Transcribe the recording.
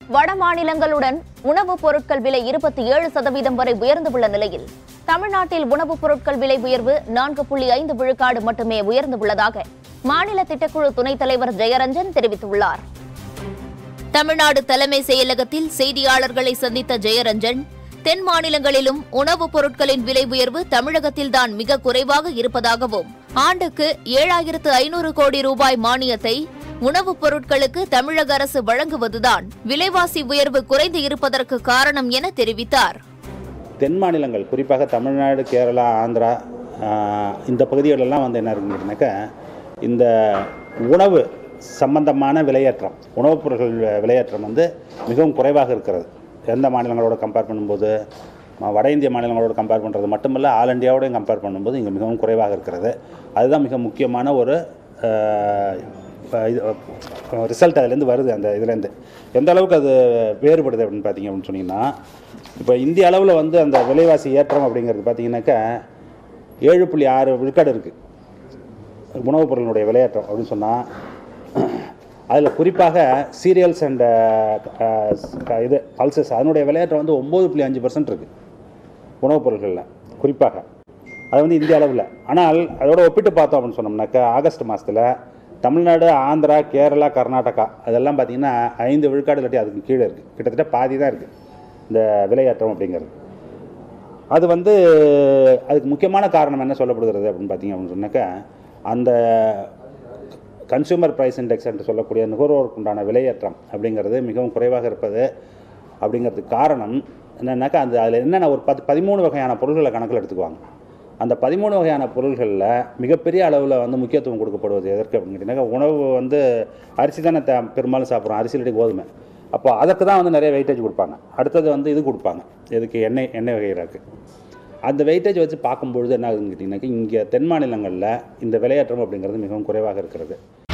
வட மாநிலங்களுடன் உணவுப் பொருட்கள் விலை இருபத்தி ஏழு சதவீதம் வரை உயர்ந்துள்ள நிலையில் தமிழ்நாட்டில் உணவுப் பொருட்கள் விலை உயர்வு நான்கு புள்ளி ஐந்து விழுக்காடு மட்டுமே உயர்ந்துள்ளதாக மாநில திட்டக்குழு துணைத் தலைவர் ஜெயரஞ்சன் தெரிவித்துள்ளார் தமிழ்நாடு தலைமை செயலகத்தில் செய்தியாளர்களை சந்தித்த ஜெயரஞ்சன் தென் மாநிலங்களிலும் உணவுப் பொருட்களின் விலை உயர்வு தமிழகத்தில்தான் மிக குறைவாக இருப்பதாகவும் ஆண்டுக்கு ஏழாயிரத்து ஐநூறு கோடி ரூபாய் மானியத்தை உணவுப் பொருட்களுக்கு தமிழக அரசு வழங்குவதுதான் விலைவாசி உயர்வு குறைந்து இருப்பதற்கு காரணம் என தெரிவித்தார் தென் மாநிலங்கள் குறிப்பாக தமிழ்நாடு கேரளா ஆந்திரா ஆஹ், இந்த பகுதிகளெல்லாம் வந்து என்ன இருக்குன்னாக்கா இந்த உணவு சம்பந்தமான விலையேற்றம் உணவுப் பொருட்கள் வி- விலையேற்றம் வந்து மிகவும் குறைவாக இருக்கிறது எந்த மாநிலங்களோட கம்பேர் பண்ணும்போது ம- வட இந்திய மாநிலங்களோட கம்பேர் பண்ணுறது மட்டுமல்ல ஆல் இந்தியாவோடையும் கம்பேர் பண்ணும்போது இங்கே மிகவும் குறைவாக இருக்கிறது அதுதான் மிக முக்கியமான ஒரு ஆஹ், இப்ப இது ரிசல்ட் அதுலேருந்து வருது அந்த இதுலேருந்து எந்த அளவுக்கு அது வேறுபடுது அப்படின்னு பார்த்தீங்க அப்படின்னு சொன்னீங்கன்னா இப்போ இந்திய அளவில் வந்து அந்த விலைவாசி ஏற்றம் அப்படிங்கிறது பார்த்தீங்கன்னாக்கா ஏழு புள்ளி ஆறு விழுக்காடு இருக்குது உணவுப் பொருளினுடைய விலையேற்றம் அப்படின்னு சொன்னால் அதில் குறிப்பாக சீரியல்ஸ் அண்ட் இது பல்சஸ் அதனுடைய விலையேற்றம் வந்து ஒம்பது புள்ளி அஞ்சு பர்சன்ட் இருக்குது உணவுப் பொருட்களில் குறிப்பாக அது வந்து இந்திய அளவில் ஆனால் அதோட ஒப்பிட்டு பார்த்தோம் அப்படின்னு சொன்னோம்னாக்கா ஆகஸ்ட் மாதத்தில் தமிழ்நாடு ஆந்திரா கேரளா கர்நாடகா அதெல்லாம் பார்த்திங்கன்னா ஐந்து விழுக்காடு இல்லாட்டி அதுக்கு கீழே இருக்குது கிட்டத்தட்ட பாதி தான் இருக்குது இந்த விலையேற்றம் அப்படிங்கிறது அது வந்து அதுக்கு முக்கியமான காரணம் என்ன சொல்லப்படுகிறது அப்படின்னு பார்த்தீங்க அப்படின்னு சொன்னாக்கா அந்த கன்சூமர் ப்ரைஸ் இண்டெக்ஸ் என்று சொல்லக்கூடிய நுகர்வோருக்கு உண்டான விலையேற்றம் அப்படிங்கிறது மிகவும் குறைவாக இருப்பது அப்படிங்கிறதுக்கு காரணம் என்னென்னாக்கா அந்த அதில் என்னென்ன ஒரு பத்து பதிமூணு வகையான பொருள்களை கணக்கில் எடுத்துக்குவாங்க அந்த பதிமூணு வகையான பொருள்களில் மிகப்பெரிய அளவில் வந்து முக்கியத்துவம் கொடுக்கப்படுவது எதற்கு அப்படின்னு கேட்டிங்கனாக்கா உணவு வந்து அரிசி தானே த பெரும்பாலும் சாப்பிட்றோம் அரிசி இல்லாட்டி கோதுமை அப்போ அதற்கு தான் வந்து நிறைய வெயிட்டேஜ் கொடுப்பாங்க அடுத்தது வந்து இது கொடுப்பாங்க எதுக்கு எண்ணெய் எண்ணெய் வகைகளுக்கு அந்த வெயிட்டேஜ் வச்சு பார்க்கும்பொழுது என்ன ஆகுதுன்னு கேட்டிங்கனாக்கா இங்கே தென் மாநிலங்களில் இந்த விலையேற்றம் அப்படிங்கிறது மிகவும் குறைவாக இருக்கிறது